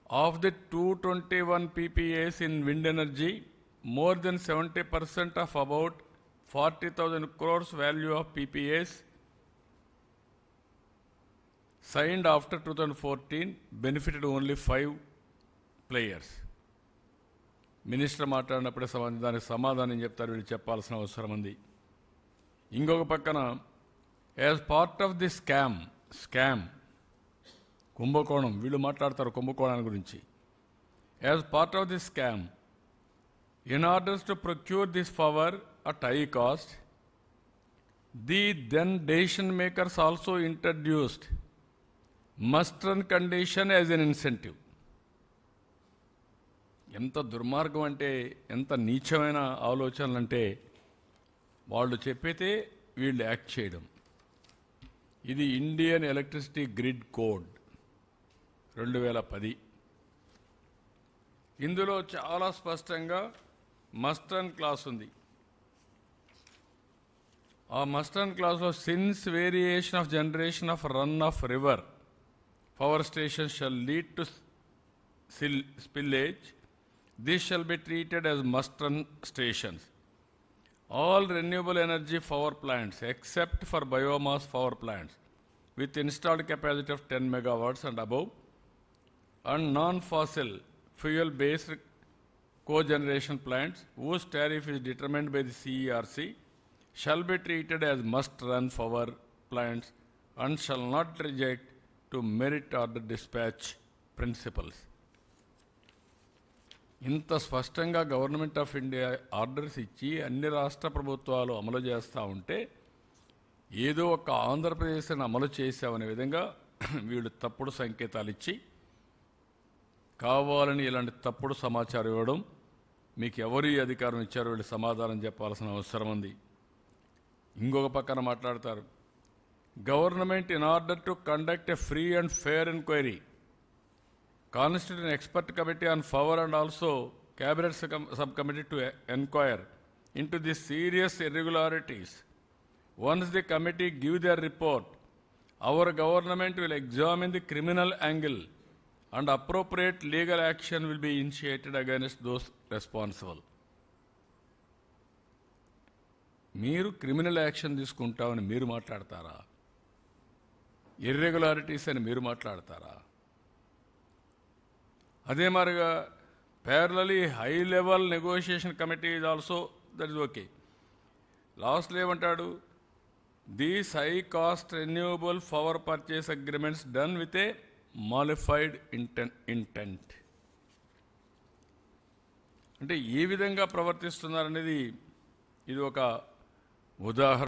Of the 221 PPAs in wind energy, more than 70% of about 40,000 crores value of PPAs signed after 2014 benefited only five players. Minister మాట్లాడినప్పుడే సమా దానికి సమాధానం చెప్తారు వీళ్ళు చెప్పాల్సిన అవసరం ఉంది ఇంకొక పక్కన as part of the scam scam కుంభకోణం వీళ్ళు మాట్లాడతారు కుంభకోణాన్ని గురించి as part of the scam in orders to procure this power at high cost the then decision makers also introduced must run condition as an incentive ఎంత దుర్మార్గం అంటే ఎంత నీచమైన ఆలోచనలు అంటే వాళ్ళు చెప్పితే వీళ్ళు యాక్ట్ చేయడం ఇది ఇండియన్ ఎలక్ట్రిసిటీ గ్రిడ్ కోడ్ రెండు వేల పది ఇందులో చాలా స్పష్టంగా మస్టర్న్ క్లాస్ ఉంది ఆ మస్టర్న్ క్లాస్లో since variation of generation of run of river power station shall lead to spillage, this shall be treated as must-run stations. All renewable energy power plants, except for biomass power plants, with installed capacity of 10 megawatts and above, and non-fossil fuel-based cogeneration plants, whose tariff is determined by the CERC, shall be treated as must-run power plants and shall not reject to merit order dispatch principles. ఇంత స్పష్టంగా government of India orders ఇచ్చి అన్ని రాష్ట్ర ప్రభుత్వాలు అమలు చేస్తూ ఉంటే ఏదో ఒక ఆంధ్రప్రదేశ్ని అమలు చేశామనే విధంగా వీళ్ళు తప్పుడు సంకేతాలు ఇచ్చి కావాలని ఇలాంటి తప్పుడు సమాచారం ఇవ్వడం మీకు ఎవరు ఈ అధికారం ఇచ్చారో వీళ్ళు సమాధానం చెప్పాల్సిన అవసరం ఉంది ఇంకొక పక్కన మాట్లాడతారు government in order to conduct a free and fair enquiry constitute an expert committee on power and also cabinet subcom- subcommittee to inquire into the serious irregularities. Once the committee give their report, our government will examine the criminal angle and appropriate legal action will be initiated against those responsible. మీరు criminal action తీసుకుంటామని మీరు మాట్లాడతారా irregularities అని మీరు మాట్లాడతారా అదే మాదిరిగా parallely high level negotiation committee is also that is okay లాస్ట్లో ఏమంటాడు these high cost renewable power purchase agreements done with a malafide intent intent అంటే ఏ విధంగా ప్రవర్తిస్తున్నారనేది ఇది ఒక ఉదాహరణ